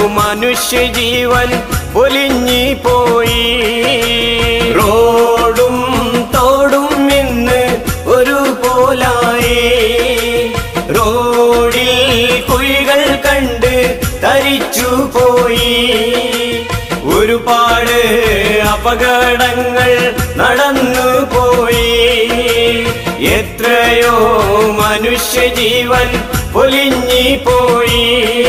മനുഷ്യജീവൻ പൊലിഞ്ഞി പോയി റോഡും തോടും ഇന്ന് ഒരു പോലായി റോഡിൽ കുഴികൾ കണ്ട് തരിച്ചു പോയി ഒരുപാട് അപകടങ്ങൾ നടന്നു പോയി എത്രയോ മനുഷ്യജീവൻ പൊലിഞ്ഞി പോയി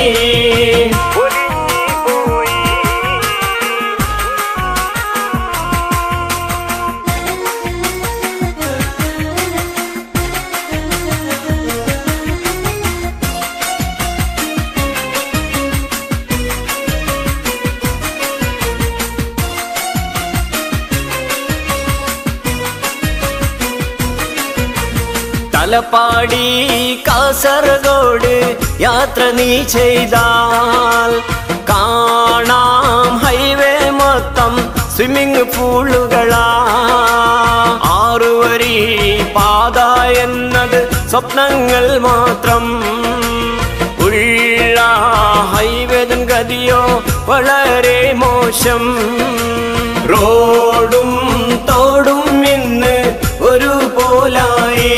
തലപ്പാടി കാസർഗോഡ് യാത്ര നീ ചെയ്താൽ കാണാം ഹൈവേ മൊത്തം സ്വിമ്മിംഗ് പൂളുകളാ ആറുവരി പാത എന്നത് സ്വപ്നങ്ങൾ മാത്രം ഉള്ള ഹൈവേദൻ ഗതിയോ വളരെ മോശം റോഡും തോടും ഇന്ന് ഒരു പോലായി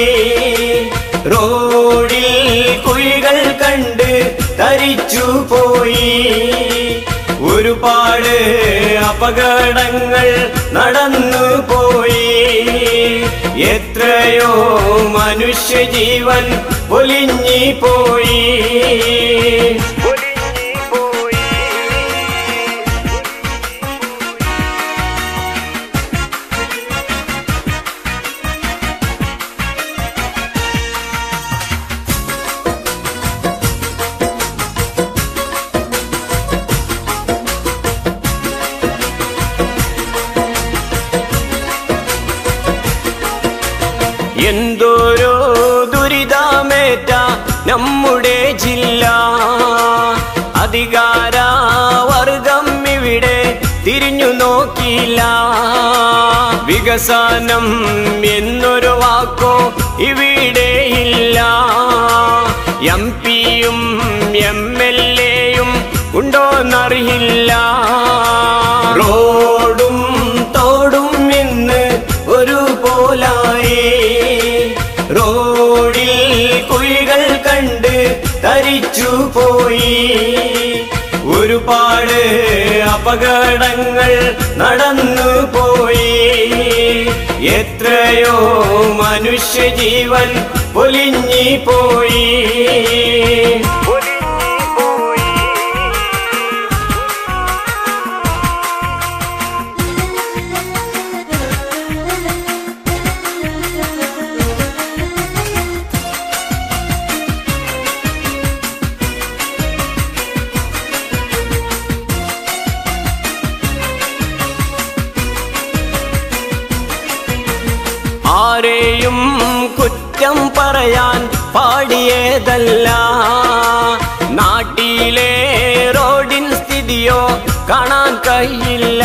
റോഡിൽ കുഴികൾ കണ്ട് തരിച്ചു പോയി ഒരുപാട് അപകടങ്ങൾ നടന്നു പോയി എത്രയോ മനുഷ്യജീവൻ പൊലിഞ്ഞി പോയി എന്തോരോ ദുരിതമേറ്റ നമ്മുടെ ജില്ല അധികാര വർഗം ഇവിടെ തിരിഞ്ഞു നോക്കിയില്ല വികസനം എന്നൊരു വാക്കോ ഇവിടെയില്ല എം പിയും എം എൽ എയും ഉണ്ടോന്നറിയില്ല റോഡും തോടും ഇന്ന് ഒരു പോലായി റോഡിൽ കുഴികൾ കണ്ട് തരിച്ചു പോയി ഒരുപാട് അപകടങ്ങൾ നടന്നു പോയി എത്രയോ മനുഷ്യജീവൻ പൊലിഞ്ഞി പോയി ആരെയും കുറ്റം പറയാൻ പാടിയതല്ല നാട്ടിലെ റോഡിൻ സ്ഥിതിയോ കാണാൻ കഴിയില്ല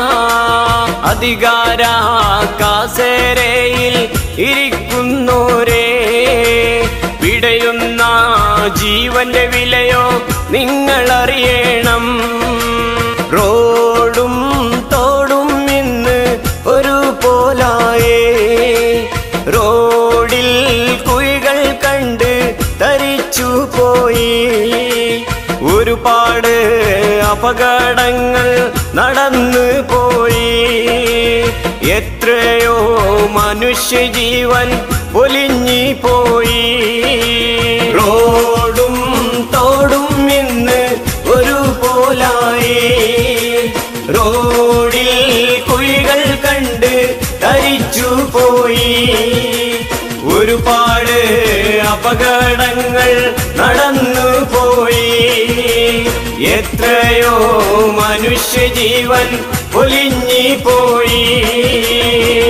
അധികാര കാസേരയിൽ ഇരിക്കുന്നോരേ പിടയുന്ന ജീവന്റെ വിലയോ നിങ്ങളറിയണം റോഡും തോടും ഇന്ന് ഒരു പോലായേ റോഡിൽ കുഴികൾ കണ്ട് തരിച്ചു പോയി ഒരുപാട് അപകടങ്ങൾ നടന്നു പോയി എത്രയോ മനുഷ്യജീവൻ പൊലിഞ്ഞി പോയി റോഡും തോടും ഇന്ന് ഒരു പോലായി റോഡിൽ കുഴികൾ കണ്ട് തരിച്ചു പോയി ഒരുപാട് അപകടങ്ങൾ നടന്നു പോയി എത്രയോ മനുഷ്യജീവൻ പൊലിഞ്ഞി പോയി